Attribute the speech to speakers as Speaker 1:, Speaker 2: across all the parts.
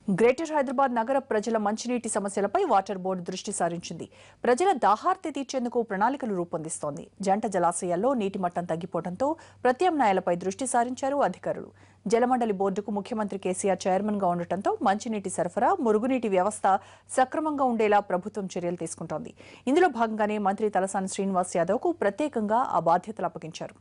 Speaker 1: greater Hyderabad నగర ప్రజల మంచినీటి సమస్యలపై వాటర్ బోర్డు దృష్టి సారించింది ప్రజల దాహార్తి తీర్చేందుకు ప్రణాళికలు రూపొందిస్తోంది జంట జలాశయాల్లో నీటి మట్టం తగ్గిపోవడంతో ప్రత్యామ్నాయాలపై దృష్టి సారించారు అధికారులు జలమండలి బోర్డుకు ముఖ్యమంత్రి కేసీఆర్ చైర్మన్ గా ఉండటంతో మంచినీటి సరఫరా మురుగునీటి వ్యవస్థ సక్రమంగా ఉండేలా ప్రభుత్వం చర్యలు తీసుకుంటోంది ఇందులో భాగంగానే మంత్రి తలసాని శ్రీనివాస్ యాదవ్ కు ప్రత్యేకంగా ఆ బాధ్యతలు అప్పగించారు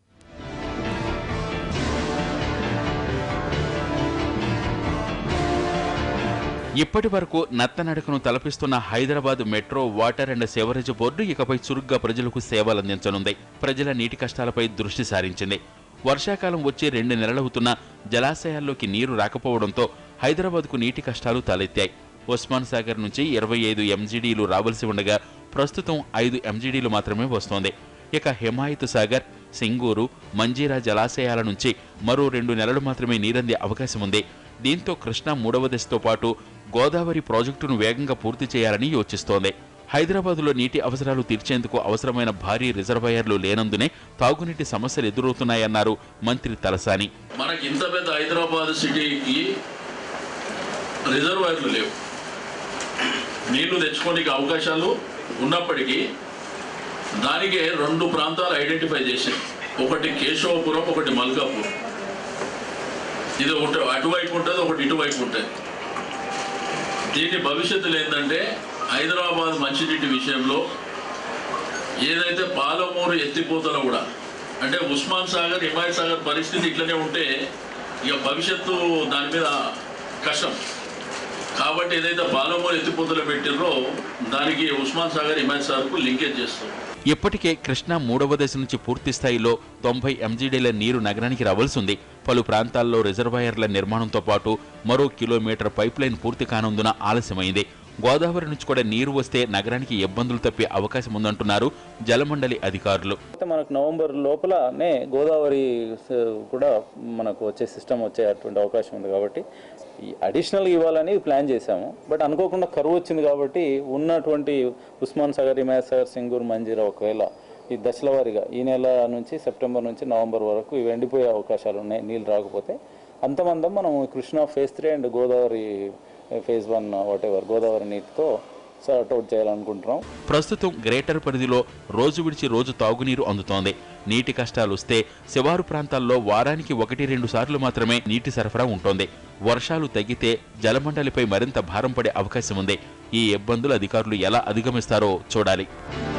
Speaker 2: ఇప్పటి వరకు నత్తనడకను తలపిస్తున్న Hyderabad metro water and sewerage board ఇకపై చురుగ్గా ప్రజలకు సేవలు అందించనుంది ప్రజల నీటి కష్టాలపై దృష్టి సారించింది వర్షాకాలం వచ్చి రెండు నెలలవుతున్నా జలాశయాల్లోకి నీరు రాకపోవడంతో హైదరాబాద్కు నీటి కష్టాలు తలెత్తాయి ఉస్మాన్ సాగర్ నుంచి ఇరవై ఐదు ఎంజీడీలు రావాల్సి ఉండగా ప్రస్తుతం ఐదు ఎంజీడీలు మాత్రమే వస్తోంది ఇక హిమాయత్ సాగర్ సింగూరు మంజీరా జలాశయాల నుంచి మరో రెండు నెలలు మాత్రమే నీరందే అవకాశం ఉంది దీంతో కృష్ణా మూడవ దశతో పాటు గోదావరి ప్రాజెక్టును వేగంగా పూర్తి చేయాలని యోచిస్తోంది హైదరాబాదులో నీటి అవసరాలు తీర్చేందుకు అవసరమైన భారీ రిజర్వాయర్లు లేనందునే తాగునీటి సమస్యలు ఎదురవుతున్నాయన్నారు మంత్రి తలసాని
Speaker 3: మనకి ఇంత పెద్ద హైదరాబాద్ సిటీకి రిజర్వాయర్లు లేవు నీళ్లు తెచ్చుకోనికి అవకాశాలు ఉన్నప్పటికీ దానికే రెండు ప్రాంతాలు ఐడెంటిఫై చేశారు ఒకటి కేశవపురం ఒకటి మల్కాపూర్ ఇది ఒకటి అటువైపు ఉంటుంది ఒకటి ఇటువైపు ఉంటుంది దీని భవిష్యత్తులో ఏంటంటే హైదరాబాద్ మంచినీటి విషయంలో ఏదైతే పాలమూరు ఎత్తిపోతలో కూడా అంటే ఉస్మాన్ సాగర్ హిమాయత్ సాగర్ పరిస్థితి ఇట్లనే ఉంటే ఇక భవిష్యత్తు దాని మీద కష్టం కాబట్టి ఏదైతే పాలమూరు ఎత్తిపోతలో పెట్టిర్రో దానికి ఉస్మాన్ సాగర్ హిమాయత్ సాగర్కు లింకేజ్ చేస్తాం
Speaker 2: ఇప్పటికే కృష్ణా మూడవ దశ నుంచి పూర్తి స్థాయిలో తొంభై ఎంజీడీల నీరు నగరానికి రావాల్సి ఉంది పలు ప్రాంతాల్లో రిజర్వాయర్ల నిర్మాణంతో పాటు మరో కిలోమీటర్ పైప్ లైన్ పూర్తి కానందున ఆలస్యమైంది గోదావరి నుంచి కూడా నీరు వస్తే నగరానికి ఇబ్బందులు తప్పే అవకాశం ఉందంటున్నారు జలమండలి అధికారులు
Speaker 4: అయితే మనకు నవంబర్ లోపలనే గోదావరి స- కూడా మనకు వచ్చే సిస్టమ్ వచ్చే అటువంటి అవకాశం ఉంది కాబట్టి ఈ అడిషనల్గా ఇవ్వాలని ప్లాన్ చేశాము బట్ అనుకోకుండా కరువు వచ్చింది కాబట్టి ఉన్నటువంటి ఉస్మాన్ సాగర్ హిమాయత్ సాగర్ సింగూర్ మంజీరా ఒకవేళ ఈ దశల వారీగా ఈ నెల నుంచి సెప్టెంబర్ నుంచి నవంబర్ వరకు ఇవి ఎండిపోయే అవకాశాలు ఉన్నాయి నీళ్ళు రాకపోతే అంతమందం మనం Krishna phase three and Godavari phase one whatever Godavari నీటితో సార్ట్ అవుట్ చేయాలనుకుంటున్నాం
Speaker 2: ప్రస్తుతం గ్రేటర్ పరిధిలో రోజు విడిచి రోజు తాగునీరు అందుతోంది నీటి కష్టాలు వస్తే శివారు ప్రాంతాల్లో వారానికి ఒకటి రెండు సార్లు మాత్రమే నీటి సరఫరా ఉంటోంది వర్షాలు తగ్గితే జలమండలిపై మరింత భారం పడే అవకాశం ఉంది ఈ ఇబ్బందులు అధికారులు ఎలా అధిగమిస్తారో చూడాలి